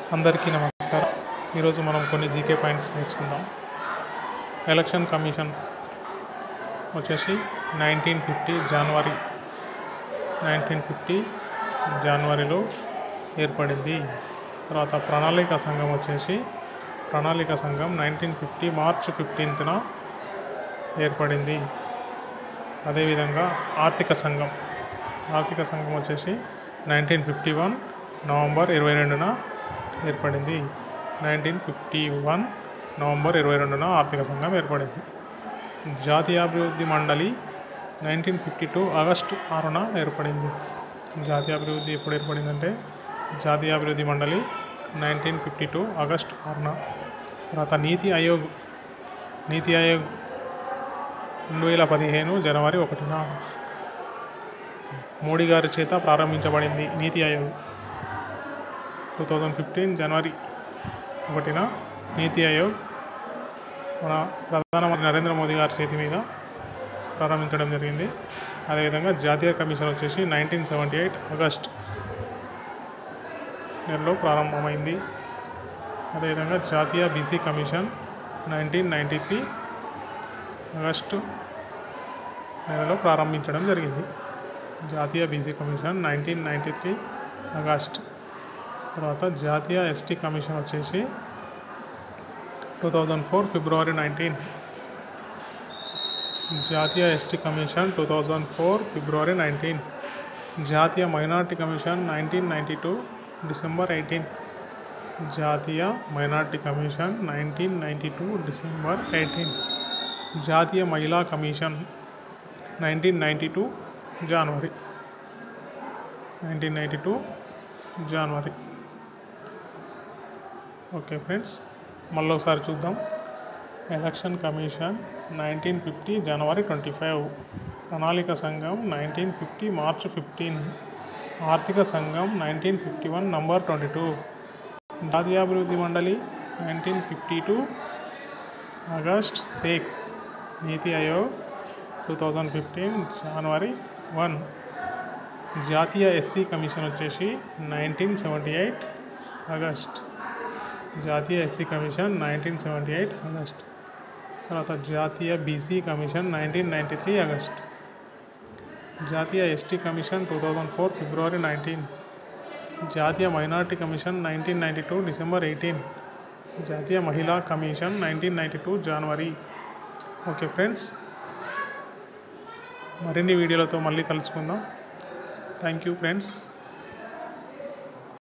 అందరికీ నమస్కారం ఈరోజు మనం కొన్ని జీకే పాయింట్స్ నేర్చుకుందాం ఎలక్షన్ కమిషన్ వచ్చేసి నైన్టీన్ ఫిఫ్టీ జనవరి నైన్టీన్ ఫిఫ్టీ జనవరిలో ఏర్పడింది తర్వాత ప్రణాళిక సంఘం వచ్చేసి ప్రణాళిక సంఘం నైన్టీన్ ఫిఫ్టీ మార్చ్ ఫిఫ్టీన్త్న ఏర్పడింది అదేవిధంగా ఆర్థిక సంఘం ఆర్థిక సంఘం వచ్చేసి నైన్టీన్ ఫిఫ్టీ వన్ నవంబర్ ఇరవై రెండున ఏర్పడింది నైన్టీన్ ఫిఫ్టీ వన్ నవంబర్ ఇరవై రెండున ఆర్థిక సంఘం ఏర్పడింది జాతీయాభివృద్ధి మండలి నైన్టీన్ ఫిఫ్టీ టూ ఆగస్టు ఆరున ఏర్పడింది జాతీయాభివృద్ధి ఎప్పుడు ఏర్పడిందంటే జాతీయాభివృద్ధి మండలి నైన్టీన్ ఫిఫ్టీ టూ ఆగస్ట్ ఆరున తర్వాత నీతి ఆయోగ్ నీతి ఆయోగ్ రెండు వేల పదిహేను జనవరి ఒకటిన మోడీ గారి చేత ప్రారంభించబడింది NITI Aayog two thousand fifteen జనవరి ఒకటిన నీతి ఆయోగ్ మన ప్రధానమంత్రి నరేంద్ర మోదీ గారి చేతి మీద ప్రారంభించడం జరిగింది అదేవిధంగా జాతీయ కమిషన్ వచ్చేసి నైన్టీన్ సెవెంటీ ఎయిట్ ఆగస్ట్ నెలలో ప్రారంభమైంది అదేవిధంగా జాతీయ BC commission nineteen ninety three August నెలలో ప్రారంభించడం జరిగింది జాతీయ BC commission nineteen ninety three August తర్వాత జాతీయ ఎస్టీ కమిషన్ వచ్చేసి టూ థౌజండ్ ఫోర్ ఫిబ్రవరి నైన్టీన్ జాతీయ ST commission two thousand four ఫిబ్రవరి నైన్టీన్ జాతీయ minority commission nineteen ninety two December eighteen జాతీయ minority commission nineteen ninety two December eighteen జాతీయ మహిళా కమిషన్ నైన్టీన్ నైంటీ టూ జనవరి నైన్టీన్ నైంటీ టూ జనవరి okay friends మళ్ళీ ఒకసారి చూద్దాం ఎలక్షన్ కమిషన్ నైన్టీన్ ఫిఫ్టీ జనవరి ట్వంటీ ఫైవ్ ప్రణాళిక సంఘం నైన్టీన్ ఫిఫ్టీ మార్చ్ ఫిఫ్టీన్ ఆర్థిక సంఘం nineteen fifty one number twenty two జాతీయాభివృద్ధి మండలి nineteen fifty two August six NITI Aayog two thousand fifteen జనవరి వన్ జాతీయ ఎస్సీ కమిషన్ వచ్చేసి నైన్టీన్ సెవెంటీ ఎయిట్ ఆగస్ట్ జాతీయ SC commission nineteen seventy eight August తర్వాత జాతీయ BC commission nineteen ninety three August జాతీయ ST commission two thousand four ఫిబ్రవరి nineteen జాతీయ minority commission nineteen ninety two December eighteen జాతీయ మహిళా commission nineteen ninety two జనవరి okay friends మరిన్ని వీడియోలతో మళ్ళీ కలుసుకుందాం థ్యాంక్ యూ ఫ్రెండ్స్